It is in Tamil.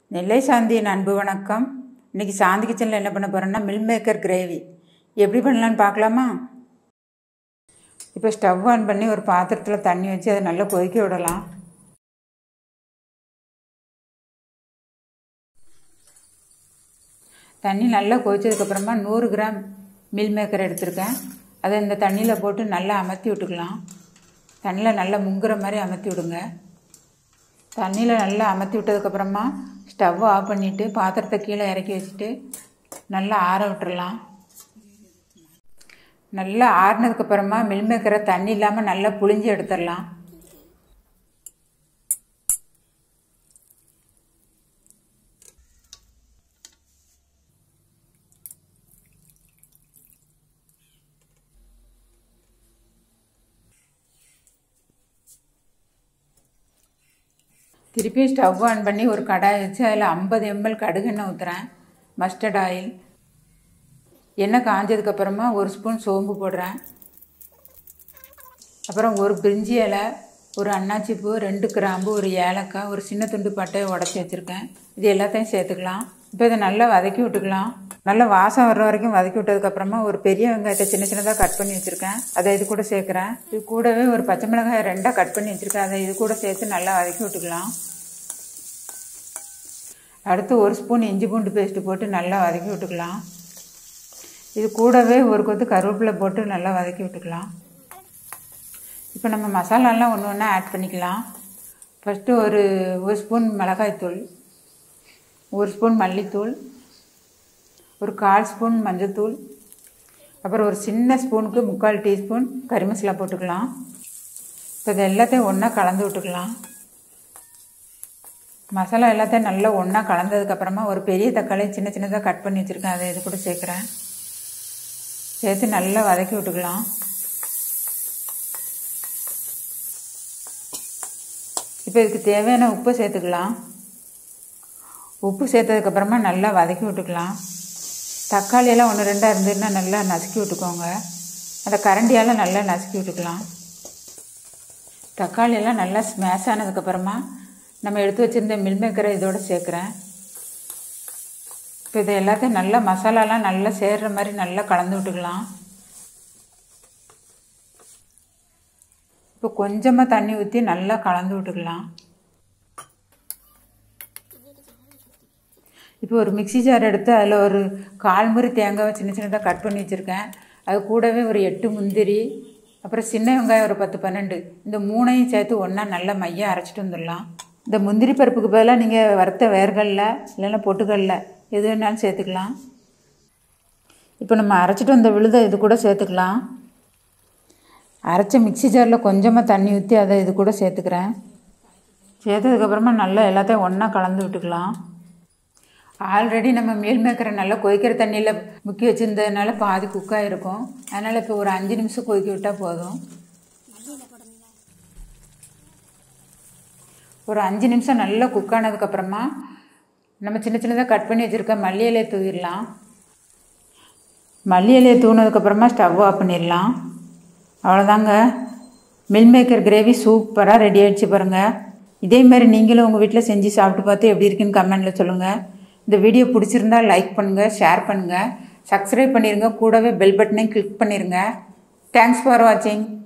நெல்லை சாந்தியின் அன்பு வணக்கம் இன்றைக்கி சாந்தி கிச்சனில் என்ன பண்ண போகிறேன்னா மில் மேக்கர் கிரேவி எப்படி பண்ணலான்னு பார்க்கலாமா இப்போ ஸ்டவ் ஆன் பண்ணி ஒரு பாத்திரத்தில் தண்ணி வச்சு அதை நல்லா கொதிக்க விடலாம் தண்ணி நல்லா கொதிச்சதுக்கப்புறமா நூறு கிராம் மில் மேக்கர் எடுத்திருக்கேன் அதை இந்த தண்ணியில் போட்டு நல்லா அமர்த்தி விட்டுக்கலாம் தண்ணியில் நல்லா முங்குற மாதிரி அமர்த்தி விடுங்க தண்ணியில் நல்லா அமர்த்தி விட்டதுக்கப்புறமா ஸ்டவ் ஆஃப் பண்ணிவிட்டு பாத்திரத்தை கீழே இறக்கி வச்சுட்டு நல்லா ஆற விட்டுறலாம் நல்லா ஆறினதுக்கப்புறமா மில் மேக்கரை தண்ணி இல்லாமல் நல்லா புழிஞ்சு எடுத்துடலாம் திருப்பி ஸ்டவ் ஆன் பண்ணி ஒரு கடாய் வச்சு அதில் ஐம்பது எம்எல் கடுகெண்ணெய் ஊற்றுறேன் மஸ்டர்ட் ஆயில் எண்ணெய் காஞ்சதுக்கப்புறமா ஒரு ஸ்பூன் சோம்பு போடுறேன் அப்புறம் ஒரு பிரிஞ்சி இலை ஒரு அன்னாச்சி பூ ரெண்டு கிராம்பு ஒரு ஏலக்காய் ஒரு சின்ன துண்டு பட்டையை உடச்சி வச்சுருக்கேன் இது எல்லாத்தையும் சேர்த்துக்கலாம் இப்போ இதை நல்லா வதக்கி விட்டுக்கலாம் நல்லா வாசம் வர்ற வரைக்கும் வதக்கி விட்டதுக்கப்புறமா ஒரு பெரிய வெங்காயத்தை சின்ன சின்னதாக கட் பண்ணி வச்சுருக்கேன் அதை இது கூட சேர்க்குறேன் இது கூடவே ஒரு பச்சை மிளகாய் ரெண்டாக கட் பண்ணி வச்சுருக்கேன் அதை இது கூட சேர்த்து நல்லா வதக்கி விட்டுக்கலாம் அடுத்து ஒரு ஸ்பூன் இஞ்சி பூண்டு பேஸ்ட்டு போட்டு நல்லா வதக்கி விட்டுக்கலாம் இது கூடவே ஒரு கொத்து கருவேப்பிலை போட்டு நல்லா வதக்கி விட்டுக்கலாம் இப்போ நம்ம மசாலாலாம் ஒன்று ஒன்றா ஆட் பண்ணிக்கலாம் ஃபஸ்ட்டு ஒரு ஒரு ஸ்பூன் மிளகாய்த்தூள் ஒரு ஸ்பூன் மல்லித்தூள் ஒரு கால் ஸ்பூன் மஞ்சத்தூள் அப்புறம் ஒரு சின்ன ஸ்பூனுக்கு முக்கால் டீஸ்பூன் கறி மசாலா போட்டுக்கலாம் இப்போ இது எல்லாத்தையும் ஒன்றா கலந்து விட்டுக்கலாம் மசாலா எல்லாத்தையும் நல்லா ஒன்றா கலந்ததுக்கப்புறமா ஒரு பெரிய தக்காளி சின்ன சின்னதாக கட் பண்ணி வச்சுருக்கேன் அதை இது கூட சேர்க்குறேன் சேர்த்து நல்லா வதக்கி விட்டுக்கலாம் இப்போ இதுக்கு தேவையான உப்பு சேர்த்துக்கலாம் உப்பு சேர்த்ததுக்கப்புறமா நல்லா வதக்கி விட்டுக்கலாம் தக்காளியெல்லாம் ஒன்று ரெண்டாக இருந்ததுன்னா நல்லா நசுக்கி விட்டுக்கோங்க அந்த கரண்டியால் நல்லா நசுக்கி விட்டுக்கலாம் தக்காளியெல்லாம் நல்லா ஸ்மேஷ் ஆனதுக்கப்புறமா நம்ம எடுத்து வச்சுருந்த மில் மேக்கரை இதோடு சேர்க்குறேன் இப்போ இதை எல்லாத்தையும் நல்லா மசாலாலாம் நல்லா சேர்கிற மாதிரி நல்லா கலந்து விட்டுக்கலாம் இப்போ கொஞ்சமாக தண்ணி ஊற்றி நல்லா கலந்து விட்டுக்கலாம் இப்போ ஒரு மிக்சி ஜார் எடுத்து அதில் ஒரு கால் முறி தேங்காவை சின்ன சின்னதாக கட் பண்ணி வச்சுருக்கேன் அது கூடவே ஒரு எட்டு முந்திரி அப்புறம் சின்ன வெங்காயம் ஒரு பத்து பன்னெண்டு இந்த மூணையும் சேர்த்து ஒன்றா நல்லா மையம் அரைச்சிட்டு வந்துடலாம் இந்த முந்திரி பருப்புக்கு பதிலாக நீங்கள் வறுத்த வேர்கடல இல்லைன்னா பொட்டுக்கடல எது வேணாலும் சேர்த்துக்கலாம் இப்போ நம்ம அரைச்சிட்டு வந்த விழுதை இது கூட சேர்த்துக்கலாம் அரைச்ச மிக்சி ஜாரில் கொஞ்சமாக தண்ணி ஊற்றி அதை இது கூட சேர்த்துக்கிறேன் சேர்த்ததுக்கப்புறமா நல்லா எல்லாத்தையும் ஒன்றா கலந்து விட்டுக்கலாம் ஆல்ரெடி நம்ம மீல் மேக்கரை நல்லா கொதிக்கிற தண்ணியில் முக்கி வச்சுருந்ததுனால பாதி குக்காக இருக்கும் அதனால் இப்போ ஒரு அஞ்சு நிமிஷம் கொதிக்க விட்டால் போதும் ஒரு அஞ்சு நிமிஷம் நல்லா குக் ஆனதுக்கப்புறமா நம்ம சின்ன சின்னதாக கட் பண்ணி வச்சுருக்க மல்லி இலையை தூவிடலாம் மல்லி இலையை தூவினதுக்கப்புறமா ஸ்டவ் ஆஃப் பண்ணிடலாம் அவ்வளோதாங்க மில் மேக்கர் கிரேவி சூப்பராக ரெடி ஆகிடுச்சு பாருங்கள் இதே மாதிரி நீங்களும் உங்கள் வீட்டில் செஞ்சு சாப்பிட்டு பார்த்து எப்படி இருக்குன்னு கமெண்டில் சொல்லுங்கள் இந்த வீடியோ பிடிச்சிருந்தா லைக் பண்ணுங்கள் ஷேர் பண்ணுங்கள் சப்ஸ்கிரைப் பண்ணிடுங்க கூடவே பெல் பட்டனையும் கிளிக் பண்ணிடுங்க தேங்க்ஸ் ஃபார் வாட்சிங்